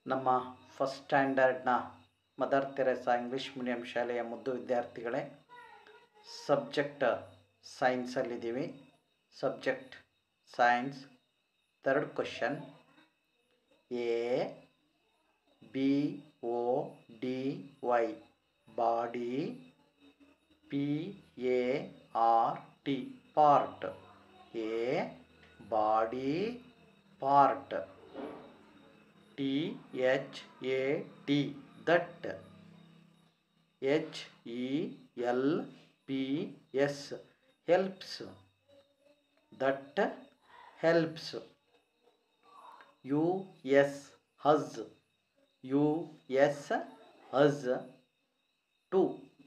ನಮ್ಮ ಫಸ್ಟ್ ಸ್ಟ್ಯಾಂಡರ್ಡ್ನ mother Teresa English medium ಶಾಲೆಯ ಮುದ್ದು ವಿದ್ಯಾರ್ಥಿಗಳೇ ಸಬ್ಜೆಕ್ಟ್ ಸೈನ್ಸಲ್ಲಿದ್ದೀವಿ subject science third question A B O D Y body P A R T part A body part T H A T that H E L P S helps that helps U S us U S us to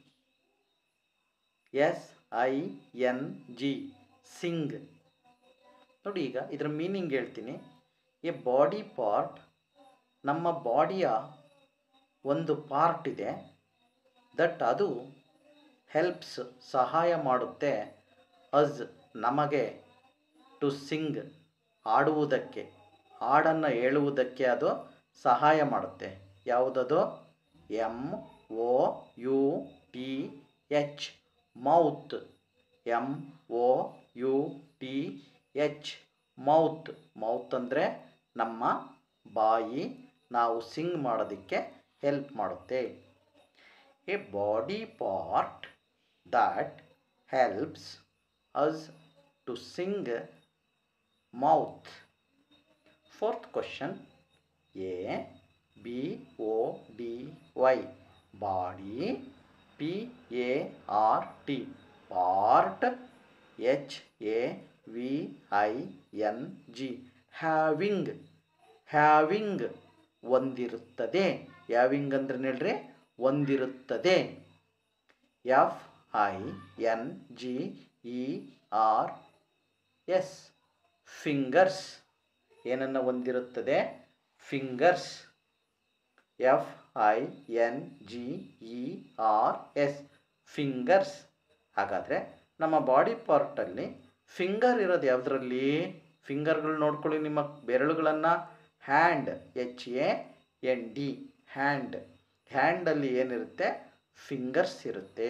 S I N G sing ನೋಡಿ ಈಗ ಇದರ meaning ಹೇಳ್ತೀನಿ A body part ನಮ್ಮ ಬಾಡಿಯ ಒಂದು part ಇದೆ that ಅದು helps ಸಹಾಯ ಮಾಡುತ್ತೆ ಅಸ್ ನಮಗೆ ಟು ಸಿಂಗ್ ಆಡುವುದಕ್ಕೆ ಹಾಡನ್ನು ಹೇಳುವುದಕ್ಕೆ ಅದು ಸಹಾಯ ಮಾಡುತ್ತೆ ಯಾವುದದು M O U T H mouth M O U T H mouth mouth ಅಂದರೆ ನಮ್ಮ ಬಾಯಿ ನಾವು ಸಿಂಗ್ ಮಾಡೋದಕ್ಕೆ ಹೆಲ್ಪ್ ಮಾಡುತ್ತೆ a body part that helps us to sing mouth fourth question A B O D Y body P A R T part H A V I N G having having ಒಂದಿರುತ್ತದೆ having ಅಂದ್ರೆ ಹೇಳ್ರಿ ಒಂದಿರುತ್ತದೆ F I N G E R S fingers ಏನನ್ನು ಹೊಂದಿರುತ್ತದೆ fingers F I N G E R S fingers ಹಾಗಾದರೆ ನಮ್ಮ body ಪಾರ್ಟಲ್ಲಿ finger ಇರೋದು ಯಾವುದರಲ್ಲಿ ಫಿಂಗರ್ಗಳು ನೋಡ್ಕೊಳ್ಳಿ ನಿಮ್ಮ ಬೆರಳುಗಳನ್ನು hand H A N D hand ಹ್ಯಾಂಡಲ್ಲಿ ಏನಿರುತ್ತೆ ಫಿಂಗರ್ಸ್ ಇರುತ್ತೆ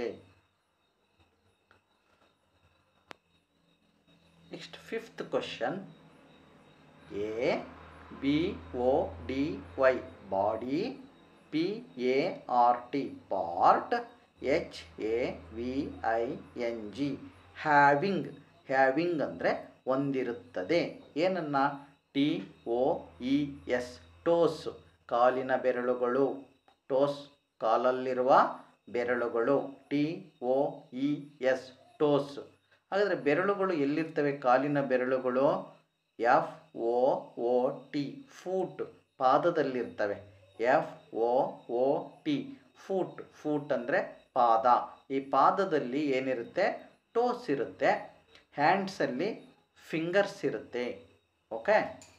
next fifth question A B O D Y body P A R T part H A V I N G having having ಅಂದರೆ ಹೊಂದಿರುತ್ತದೆ ಏನನ್ನ T O E S toes ಕಾಲಿನ ಬೆರಳುಗಳು toes ಕಾಲಲ್ಲಿರುವ ಬೆರಳುಗಳು T O E S toes ಹಾಗಾದರೆ ಬೆರಳುಗಳು ಎಲ್ಲಿರ್ತವೆ ಕಾಲಿನ ಬೆರಳುಗಳು F O O T foot ಪಾದದಲ್ಲಿರ್ತವೆ F O O T foot foot ಅಂದರೆ ಪಾದ ಈ ಪಾದದಲ್ಲಿ ಏನಿರುತ್ತೆ ಟೋಸ್ ಇರುತ್ತೆ ಹ್ಯಾಂಡ್ಸಲ್ಲಿ ಫಿಂಗರ್ಸ್ ಇರುತ್ತೆ ಓಕೆ